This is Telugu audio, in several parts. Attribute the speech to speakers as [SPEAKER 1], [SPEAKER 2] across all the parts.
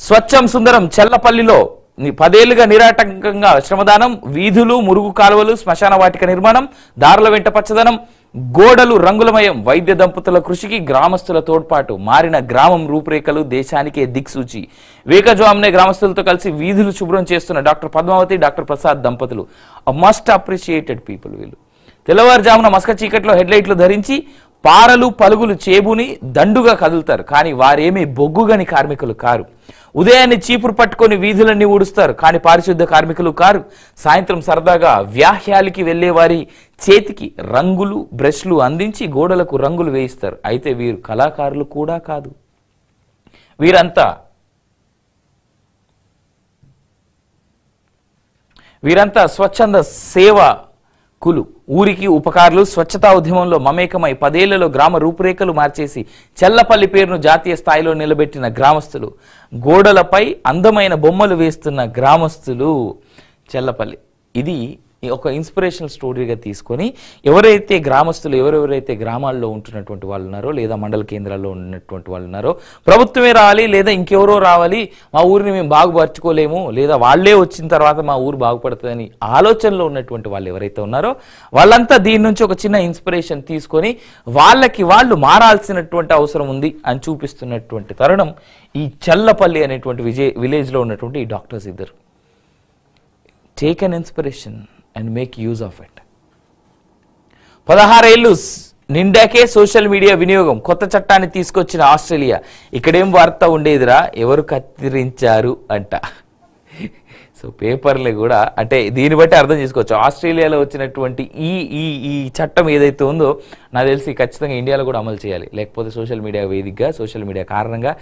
[SPEAKER 1] స్వచ్ఛం సుందరం చెల్లపల్లిలో ని- పదేళ్లుగా నిరాటంకంగా శ్రమదానం వీధులు మురుగు కాలువలు శ్మశాన వాటిక నిర్మాణం దారుల వెంట పచ్చదనం గోడలు రంగులమయం వైద్య దంపతుల కృషికి గ్రామస్తుల తోడ్పాటు మారిన గ్రామం రూపురేఖలు దేశానికే దిక్సూచి వేకజామునే గ్రామస్తులతో కలిసి వీధులు శుభ్రం చేస్తున్న డాక్టర్ పద్మావతి డాక్టర్ ప్రసాద్ దంపతులు మస్ట్ అప్రిషియేటెడ్ పీపుల్ వీళ్ళు తెల్లవారుజామున మస్క చీకట్లో హెడ్లైట్లు ధరించి పారలు పలుగులు చేబుని దండుగా కదులుతారు కానీ వారేమీ బొగ్గుగని కార్మికులు కారు ఉదయాన్నే చీపురు పట్టుకొని వీధులన్నీ ఊడుస్తారు కానీ పారిశుద్ధ కార్మికులు కారు సాయంత్రం సరదాగా వ్యాహ్యాలకి వెళ్లే వారి చేతికి రంగులు బ్రష్లు అందించి గోడలకు రంగులు వేయిస్తారు అయితే వీరు కళాకారులు కూడా కాదు వీరంతా వీరంతా స్వచ్ఛంద సేవకులు ఊరికి ఉపకారులు స్వచ్ఛతా ఉద్యమంలో మమేకమై పదేళ్లలో గ్రామ రూపురేఖలు మార్చేసి చెల్లపల్లి పేరును జాతీయ స్థాయిలో నిలబెట్టిన గ్రామస్తులు గోడలపై అందమైన బొమ్మలు వేస్తున్న గ్రామస్తులు చెల్లపల్లి ఇది ఒక ఇన్స్పిరేషనల్ స్టోరీగా తీసుకొని ఎవరైతే గ్రామస్తులు ఎవరెవరైతే గ్రామాల్లో ఉంటున్నటువంటి వాళ్ళు ఉన్నారో లేదా మండల కేంద్రాల్లో ఉన్నటువంటి వాళ్ళు ఉన్నారో ప్రభుత్వమే రావాలి లేదా ఇంకెవరో రావాలి మా ఊరిని మేము బాగుపరచుకోలేము లేదా వాళ్ళే వచ్చిన తర్వాత మా ఊరు బాగుపడుతుందని ఆలోచనలో ఉన్నటువంటి వాళ్ళు ఎవరైతే ఉన్నారో వాళ్ళంతా దీని నుంచి ఒక చిన్న ఇన్స్పిరేషన్ తీసుకొని వాళ్ళకి వాళ్ళు మారాల్సినటువంటి అవసరం ఉంది అని చూపిస్తున్నటువంటి తరుణం ఈ చల్లపల్లి అనేటువంటి విజయ్ విలేజ్లో ఉన్నటువంటి ఈ డాక్టర్స్ ఇద్దరు take an inspiration and make use of it పదహారేళ్ళు స్- నిండాకే సోషల్ మీడియా వినియోగం కొత్త చట్టాన్ని తీసుకొచ్చిన ఆస్ట్రేలియా ఇక్కడేం వార్త ఉండేదిరా ఎవరు కత్తిరించారు అంట సో పేపర్లు కూడా అంటే దీన్ని బట్టి అర్థం చేసుకోవచ్చు ఆస్ట్రేలియాలో వచ్చినటువంటి ఈ ఈ ఈ చట్టం ఏదైతే ఉందో నాకు తెలిసి ఖచ్చితంగా ఇండియాలో కూడా అమలు చేయాలి లేకపోతే సోషల్ మీడియా వేదికగా సోషల్ మీడియా కారణంగా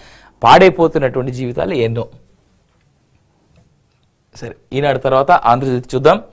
[SPEAKER 1] పాడైపోతున్నటువంటి జీవితాలు ఎన్నో సరే ఈనాడు తర్వాత ఆంధ్రజ్యోతి చూద్దాం